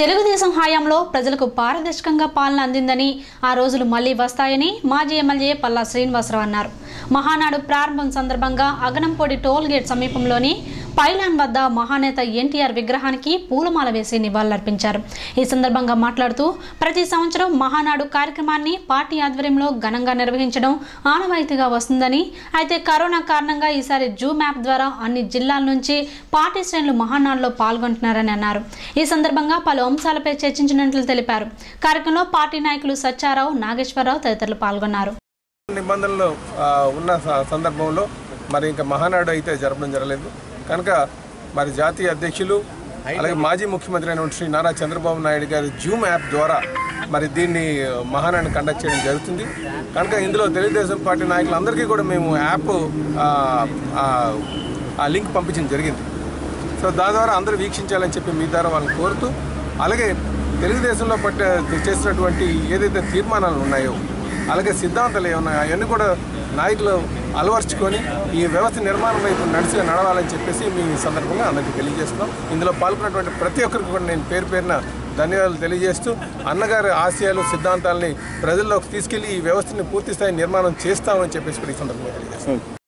తెలుగుదేశం హయాంలో ప్రజలకు పారదర్శకంగా పాలన అందిందని ఆ రోజులు మళ్లీ వస్తాయని మాజీ ఎమ్మెల్యే పల్లా శ్రీనివాసరావు అన్నారు మహానాడు ప్రారంభం సందర్భంగా అగనంపొడి టోల్ గేట్ సమీపంలోని పైలాన్ వద్ద మహానేత ఎన్టీఆర్ విగ్రహానికి పూలమాల వేసి నివాళులర్పించారు ఈ సందర్భంగా మాట్లాడుతూ ప్రతి సంవత్సరం మహానాడు కార్యక్రమాన్ని పార్టీ ఆధ్వర్యంలో ఘనంగా నిర్వహించడం ఆనవాయితీగా వస్తుందని అయితే కరోనా కారణంగా ఈసారి జూమ్ యాప్ ద్వారా అన్ని జిల్లాల నుంచి పార్టీ శ్రేణులు మహానాడులో పాల్గొంటున్నారని అన్నారు ఈ సందర్భంగా పలు అంశాలపై చర్చించినట్లు తెలిపారు కార్యక్రమంలో పార్టీ నాయకులు సత్యారావు నాగేశ్వరరావు తదితరులు పాల్గొన్నారు నిబంధనలు ఆ, ఉన్న స- సందర్భంలో మరి ఇంకా మహానాడు అయితే జరపడం జరగలేదు కనుక మరి జాతీయ అధ్యక్షులు అలాగే మాజీ ముఖ్యమంత్రి అయినటువంటి శ్రీ నారా చంద్రబాబు నాయుడు గారి జూమ్ యాప్ ద్వారా మరి దీన్ని మహానాడుని కండక్ట్ చేయడం జరుగుతుంది కనుక ఇందులో తెలుగుదేశం పార్టీ నాయకులందరికీ కూడా మేము యాప్ ఆ, ఆ, ఆ లింక్ పంపించడం జరిగింది సో దాని ద్వారా అందరూ వీక్షించాలని చెప్పి మీ ద్వారా వాళ్ళని కోరుతూ అలాగే తెలుగుదేశంలో పట్ట చేసినటువంటి ఏదైతే తీర్మానాలు ఉన్నాయో అలాగే సిద్ధాంతాలు ఏమున్నాయో అవన్నీ కూడా నాయకులు అలవర్చుకొని ఈ వ్యవస్థ నిర్మాణం వైపు నడిచి నడవాలని చెప్పేసి మీ ఈ సందర్భంగా అందరికీ తెలియజేస్తున్నాం ఇందులో పాల్గొన్నటువంటి ప్రతి ఒక్కరికి కూడా నేను పేరు పేరున ధన్యవాదాలు తెలియజేస్తూ అన్నగారి ఆశయాలు సిద్ధాంతాలని ప్రజల్లోకి తీసుకెళ్లి ఈ వ్యవస్థని పూర్తి స్థాయి నిర్మాణం చేస్తామని చెప్పేసి కూడా ఈ సందర్భంగా తెలియజేస్తాం